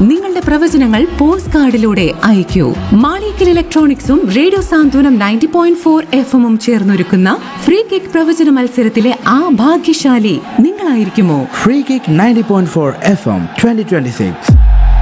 നിങ്ങളുടെ പ്രവചനങ്ങൾ പോസ്റ്റ് കാർഡിലൂടെ അയക്കൂ മാളിക്കൽ ഇലക്ട്രോണിക്സും radio Santhwanam ninety point four F എമ്മും ചേർന്നൊരുക്കുന്ന ഫ്രീ കിക്ക് പ്രവചന മത്സരത്തിലെ ആ ഭാഗ്യശാലി നിങ്ങളായിരിക്കുമോ Free Kick 90.4 FM 2026.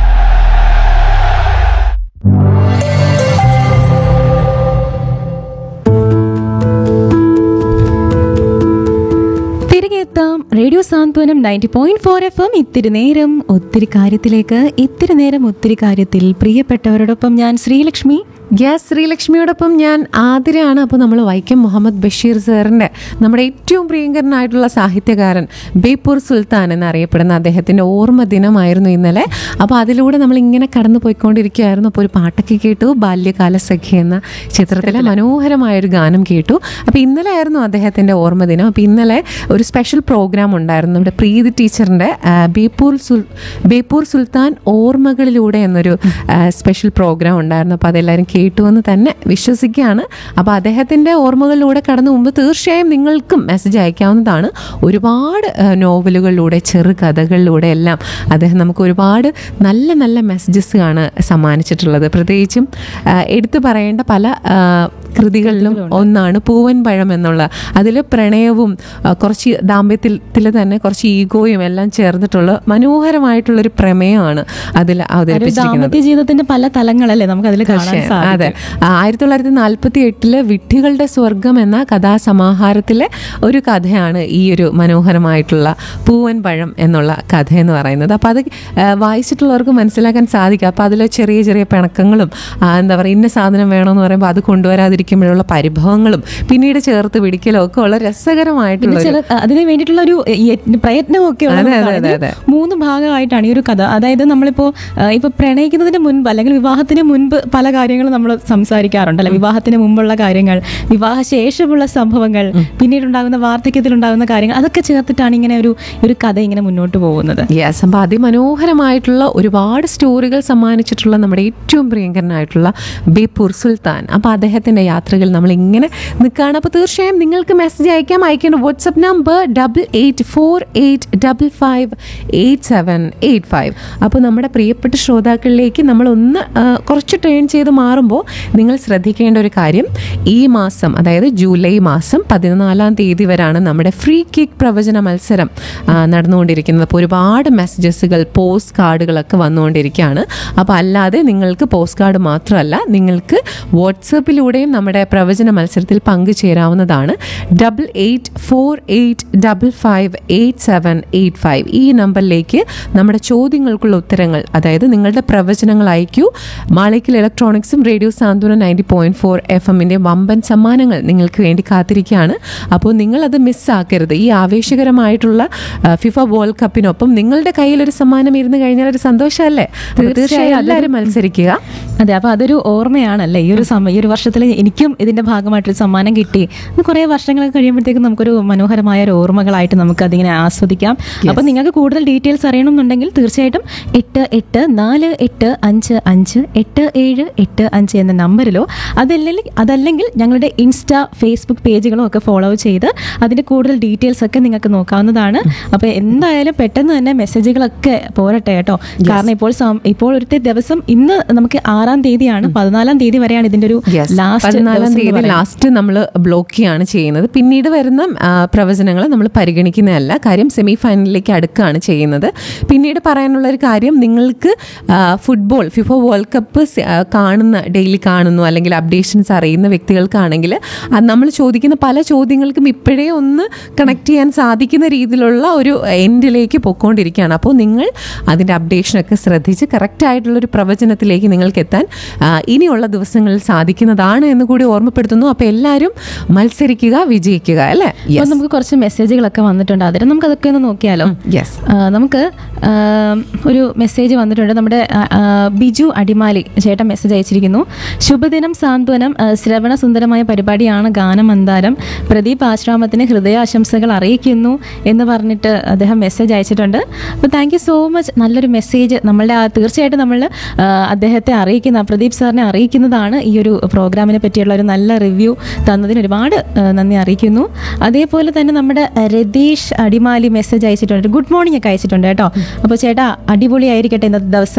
തിരികെ എത്താം radio Santhwanam ninety point four F M ഇത്തിരി നേരം ഒത്തിരി കാര്യത്തിലേക്ക് ഇത്തിരി നേരം ഒത്തിരി കാര്യത്തിൽ പ്രിയപ്പെട്ടവരോടൊപ്പം ഞാൻ ശ്രീലക്ഷ്മി ഗ്യാസ് ശ്രീലക്ഷ്മിയോടൊപ്പം ഞാൻ ആതിരയാണ് അപ്പോൾ നമ്മൾ വൈക്കം മുഹമ്മദ് ബഷീർ സാറിൻ്റെ നമ്മുടെ ഏറ്റവും പ്രിയങ്കരനായിട്ടുള്ള സാഹിത്യകാരൻ ബേപ്പൂർ സുൽത്താൻ എന്നറിയപ്പെടുന്ന അദ്ദേഹത്തിൻ്റെ ഓർമ്മ ദിനമായിരുന്നു ഇന്നലെ അപ്പോൾ അതിലൂടെ നമ്മൾ ഇങ്ങനെ കടന്നു പോയിക്കൊണ്ടിരിക്കുകയായിരുന്നു അപ്പോൾ ഒരു പാട്ടൊക്കെ കേട്ടു ബാല്യകാല സഖി എന്ന ചിത്രത്തിലെ മനോഹരമായൊരു ഗാനം കേട്ടു അപ്പോൾ ഇന്നലെ ആയിരുന്നു അദ്ദേഹത്തിൻ്റെ ഓർമ്മ ദിനം അപ്പോൾ ഇന്നലെ ഒരു സ്പെഷ്യൽ പ്രോഗ്രാം ഉണ്ടായിരുന്നു നമ്മുടെ പ്രീതി ടീച്ചറിൻ്റെ ആ, ബേപ്പൂർ സുൽ ബേപ്പൂർ സുൽത്താൻ ഓർമ്മകളിലൂടെ എന്നൊരു ആ, സ്പെഷ്യൽ പ്രോഗ്രാം ഉണ്ടായിരുന്നു അപ്പോൾ അതെല്ലാവരും കേട്ടു എന്ന് തന്നെ വിശ്വസിക്കുകയാണ് അപ്പോൾ അദ്ദേഹത്തിൻ്റെ ഓർമ്മകളിലൂടെ കടന്നു മുമ്പ് തീർച്ചയായും നിങ്ങൾക്കും മെസ്സേജ് അയക്കാവുന്നതാണ് ഒരുപാട് ആ, നോവലുകളിലൂടെ ചെറുകഥകളിലൂടെ എല്ലാം അദ്ദേഹം നമുക്ക് ഒരുപാട് നല്ല നല്ല മെസ്സേജസ് ആണ് സമ്മാനിച്ചിട്ടുള്ളത് പ്രത്യേകിച്ചും ആ, എടുത്തു പറയേണ്ട പല ആ, കൃതികളിലും ഒന്നാണ് പൂവൻ പഴം എന്നുള്ള അതിൽ പ്രണയവും ആ, കുറച്ച് ദാമ്പത്യത്തിൽ തന്നെ കുറച്ച് ഈഗോയും എല്ലാം ചേർന്നിട്ടുള്ള മനോഹരമായിട്ടുള്ളൊരു പ്രമേയമാണ് അതിൽ ഒരു അവതരിപ്പിച്ചിരിക്കുന്നത് ദാമ്പത്യ ജീവിതത്തിന്റെ പല തലങ്ങളല്ലേ നമുക്ക് അതിൽ കാണാൻ തീർച്ചയായും. അതെ സാധിക്കും ആയിരത്തി തൊള്ളായിരത്തി നാൽപ്പത്തി എട്ടില് വിഡ്ഢികളുടെ സ്വർഗം എന്ന കഥാസമാഹാരത്തിലെ ഒരു കഥയാണ് ഈ ഒരു മനോഹരമായിട്ടുള്ള പൂവൻ പഴം എന്നുള്ള കഥ എന്ന് പറയുന്നത് അപ്പോൾ അത് ആ, വായിച്ചിട്ടുള്ളവർക്ക് മനസ്സിലാക്കാൻ സാധിക്കും അപ്പോൾ അതിൽ ചെറിയ ചെറിയ പിണക്കങ്ങളും ആ, എന്താ പറയുക ഇന്ന സാധനം വേണമെന്ന് പറയുമ്പോൾ അത് കൊണ്ടുവരാതിരിക്കുമ്പോഴുള്ള പരിഭവങ്ങളും പിന്നീട് ചേർത്ത് പിടിക്കലും ഒക്കെ ഉള്ള രസകരമായിട്ടുള്ള പിന്നെ ചില അതിന് വേണ്ടിയിട്ടുള്ള ഒരു യ- പ്രയത്നമൊക്കെ ഉള്ള അതെ, അതെ, നമുക്കാണ്. അതെ, ഇത് അതെ. മൂന്ന് ഭാഗമായിട്ടാണ് ഈ ഒരു കഥ അതായത് നമ്മളിപ്പോ ആ, ഇപ്പൊ പ്രണയിക്കുന്നതിന് മുൻപ് അല്ലെങ്കിൽ വിവാഹത്തിന് മുൻപ് പല കാര്യങ്ങളും നമ്മൾ സംസാരിക്കാറുണ്ടല്ലോ വിവാഹത്തിന് മുമ്പുള്ള കാര്യങ്ങൾ വിവാഹ ശേഷമുള്ള സംഭവങ്ങൾ പിന്നീട് ഉണ്ടാകുന്ന വാർദ്ധക്യത്തിൽ ഉണ്ടാകുന്ന കാര്യങ്ങൾ അതൊക്കെ ചേർത്തിട്ടാണ് ഇങ്ങനെ ഒരു ഒരു കഥ ഇങ്ങനെ മുന്നോട്ട് പോകുന്നത് യെസ് അപ്പോൾ അതിമനോഹരമായിട്ടുള്ള ഒരുപാട് സ്റ്റോറികൾ സമ്മാനിച്ചിട്ടുള്ള നമ്മുടെ ഏറ്റവും പ്രിയങ്കരനായിട്ടുള്ള ബേപ്പൂർ സുൽത്താൻ അപ്പോൾ അദ്ദേഹത്തിൻ്റെ യാത്രകൾ നമ്മൾ ഇങ്ങനെ നിൽക്കുകയാണ് അപ്പോൾ തീർച്ചയായും നിങ്ങൾക്ക് മെസ്സേജ് അയക്കാം അയക്കേണ്ട WhatsApp number double eight four eight double five eight seven eight five അപ്പോൾ നമ്മുടെ പ്രിയപ്പെട്ട ശ്രോതാക്കളിലേക്ക് നമ്മളൊന്ന് ആ, കുറച്ച് ട്രെയിൻ ചെയ്ത് മാറുമ്പോൾ നിങ്ങൾ ശ്രദ്ധിക്കേണ്ട ഒരു കാര്യം ഈ മാസം അതായത് ജൂലൈ മാസം പതിനാലാം തീയതി വരെയാണ് നമ്മുടെ ഫ്രീ കിക്ക് പ്രവചന മത്സരം ആ, നടന്നുകൊണ്ടിരിക്കുന്നത് അപ്പോൾ ഒരുപാട് മെസ്സേജസുകൾ പോസ്റ്റ് കാർഡുകളൊക്കെ വന്നുകൊണ്ടിരിക്കുകയാണ് അപ്പോൾ അല്ലാതെ നിങ്ങൾക്ക് പോസ്റ്റ് കാർഡ് മാത്രമല്ല നിങ്ങൾക്ക് വാട്സപ്പിലൂടെയും നമ്മുടെ പ്രവചന മത്സരത്തിൽ പങ്കുചേരാവുന്നതാണ് double eight four eight double five eight seven eight five ഈ നമ്പറിലേക്ക് നമ്മുടെ ചോദ്യങ്ങൾക്കുള്ള ഉത്തരങ്ങൾ അതായത് നിങ്ങളുടെ പ്രവചനങ്ങൾ അയക്കൂ മാളിക്കൽ ഇലക്ട്രോണിക്സും radio Santhwana ninety point four F എമ്മിൻ്റെ വമ്പൻ സമ്മാനങ്ങൾ നിങ്ങൾക്ക് വേണ്ടി കാത്തിരിക്കുകയാണ് അപ്പോൾ നിങ്ങളത് മിസ്സാക്കരുത് ഈ ആവേശകരമായിട്ടുള്ള ആ, ഫിഫ വേൾഡ് കപ്പിനൊപ്പം നിങ്ങളുടെ കയ്യിൽ ഒരു സമ്മാനം ഇരുന്ന് കഴിഞ്ഞാൽ ഒരു സന്തോഷമല്ലേ അപ്പോൾ തീർച്ചയായും എല്ലാവരും മത്സരിക്കുക അതെ അപ്പൊ അതൊരു ഓർമ്മയാണല്ലേ ഈ ഒരു സമയം ഈ ഒരു വർഷത്തിൽ എനിക്കും ഇതിന്റെ ഭാഗമായിട്ടൊരു സമ്മാനം കിട്ടി അത് കുറേ വർഷങ്ങളൊക്കെ കഴിയുമ്പോഴത്തേക്കും നമുക്കൊരു മനോഹരമായ ഒരു ഓർമ്മകളായിട്ട് നമുക്ക് അതിങ്ങനെ ആസ്വദിക്കാം അപ്പൊ നിങ്ങൾക്ക് കൂടുതൽ ഡീറ്റെയിൽസ് അറിയണമെന്നുണ്ടെങ്കിൽ തീർച്ചയായിട്ടും എട്ട് എട്ട് നാല് എട്ട് അഞ്ച് അഞ്ച് എട്ട് ഏഴ് എട്ട് അഞ്ച് എന്ന നമ്പറിലോ അതല്ലെങ്കിൽ അതല്ലെങ്കിൽ ഞങ്ങളുടെ ഇൻസ്റ്റ ഫേസ്ബുക്ക് പേജുകളോ ഒക്കെ ഫോളോ ചെയ്ത് അതിന്റെ കൂടുതൽ ഡീറ്റെയിൽസ് ഒക്കെ നിങ്ങൾക്ക് നോക്കാവുന്നതാണ് അപ്പൊ എന്തായാലും പെട്ടെന്ന് തന്നെ മെസ്സേജുകളൊക്കെ പോരട്ടെ കേട്ടോ കാരണം ഇപ്പോൾ സം- ഇപ്പോൾ ഒരു ദിവസം ഇന്ന് നമുക്ക് ആറാം തീയതിയാണ് പതിനാലാം തീയതി വരെയാണ് ഇതിന്റെ ഒരു ലാസ്റ്റ് പതിനാലാം തീയതി ലാസ്റ്റ് നമ്മൾ ബ്ലോക്ക് ചെയ്യാണ് ചെയ്യുന്നത് പിന്നീട് വരുന്ന പ്രവചനങ്ങൾ നമ്മൾ പരിഗണിക്കുന്നതല്ല കാര്യം സെമി ഫൈനലിലേക്ക് അടുക്കുകയാണ് ചെയ്യുന്നത് പിന്നീട് പറയാനുള്ള ഒരു കാര്യം നിങ്ങൾക്ക് ആ, ഫുട്ബോൾ ഫിഫ വേൾഡ് കപ്പ് സ- ആ, കാണുന്ന ഡെയിലി കാണുന്നു അല്ലെങ്കിൽ അപ്ഡേഷൻസ് അറിയുന്ന വ്യക്തികൾക്കാണെങ്കിൽ അത് നമ്മൾ ചോദിക്കുന്ന പല ചോദ്യങ്ങൾക്കും ഇപ്പോഴേ ഒന്ന് കണക്ട് ചെയ്യാൻ സാധിക്കുന്ന രീതിയിലുള്ള ഒരു എൻഡിലേക്ക് പൊയ്ക്കൊണ്ടിരിക്കുകയാണ് അപ്പോൾ നിങ്ങൾ അതിൻ്റെ അപ്ഡേഷനൊക്കെ ശ്രദ്ധിച്ച് കറക്റ്റ് ആയിട്ടുള്ളൊരു പ്രവചനത്തിലേക്ക് നിങ്ങൾക്ക് എത്താൻ ആ, ഇനിയുള്ള ദിവസങ്ങളിൽ സാധിക്കുന്നതാണ് എന്ന് കൂടി ഓർമ്മപ്പെടുത്തുന്നു അപ്പോൾ എല്ലാവരും മത്സരിക്കുക വിജയിക്കുക അല്ലേ അപ്പൊ നമുക്ക് കുറച്ച് മെസ്സേജുകളൊക്കെ വന്നിട്ടുണ്ട് അതിന് നമുക്ക് അതൊക്കെ ഒന്ന് നോക്കിയാലോ യെസ് ആ, നമുക്ക് ആ, ഒരു മെസ്സേജ് വന്നിട്ടുണ്ട് നമ്മുടെ ആ, ആ, ബിജു അടിമാലി ചേട്ടൻ മെസ്സേജ് അയച്ചിരിക്കുന്നു ശുഭദിനം സാന്ത്വനം ആ, ശ്രവണ സുന്ദരമായ പരിപാടിയാണ് ഗാനമന്താരം പ്രദീപ് ആശ്രാമത്തിന് ഹൃദയാശംസകൾ അറിയിക്കുന്നു എന്ന് പറഞ്ഞിട്ട് അദ്ദേഹം മെസ്സേജ് അയച്ചിട്ടുണ്ട് അപ്പോൾ താങ്ക് യു സോ മച്ച് നല്ലൊരു മെസ്സേജ് നമ്മളുടെ ആ തീർച്ചയായിട്ടും നമ്മൾ ആ, അദ്ദേഹത്തെ അറിയിക്കുന്ന പ്രദീപ് സാറിനെ അറിയിക്കുന്നതാണ് ഈ ഒരു പ്രോഗ്രാമിനെ പറ്റിയുള്ള ഒരു നല്ല റിവ്യൂ തന്നതിന് ഒരുപാട് ആ, നന്ദി അറിയിക്കുന്നു അതേപോലെ തന്നെ നമ്മുടെ ആ, രതീഷ് അടിമാലി മെസ്സേജ് അയച്ചിട്ടുണ്ട് ഗുഡ് മോർണിംഗ് ഒക്കെ അയച്ചിട്ടുണ്ട് കേട്ടോ അപ്പോൾ ചേട്ടാ അടിപൊളിയായിരിക്കട്ടെ ഇന്നത്തെ ദിവസം